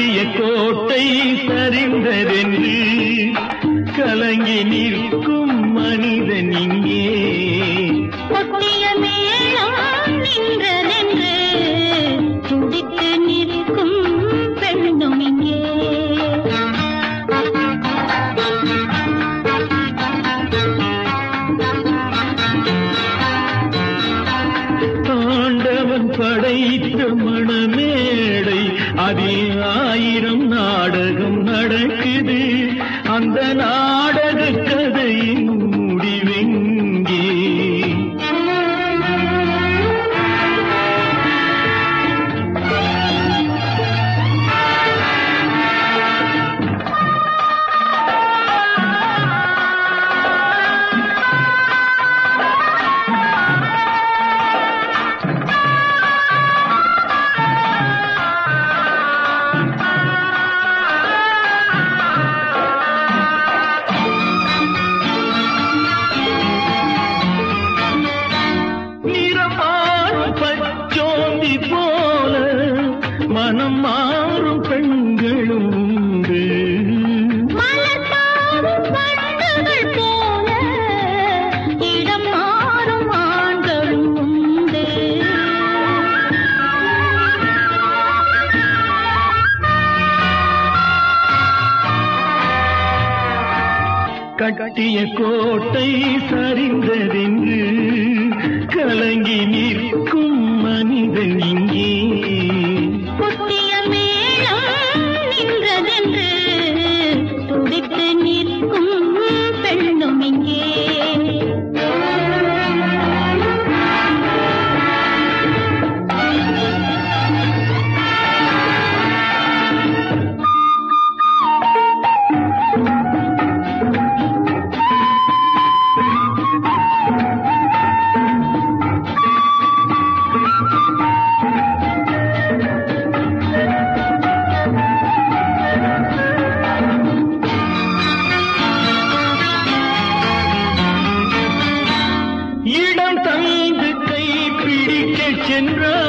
கட்டிய கோட்டை சரிந்ததென்று கலங்கி நிற்கும் மனிதன் இங்கே கொட்டிய மேளம் நின்றதென்று துடித்து நிற்கும் பெண்ணும் இங்கே ஆண்டவன் படைத்த மணமேடை அதில் ஆயிரம் நாடகம் நடக்குது அந்த நாடக கதையின் முடிவெங்கே நிறமாறும் பச்சோந்தி போல மனம் மாறும் பெண்களும் உண்டு மலர் மாறும் பண்டுகள் போல இடம் மாறும் ஆண்களும் உண்டு கட்டிய கோட்டை சரிந்ததென்று கலங்கி நிற்கும் மனிதன் இங்கே கொட்டிய மேளம் நின்றதென்று துடித்து நிற்கும் பெண்ணும் இங்கே இடம் தந்து கை பிடிக்க சென்றார்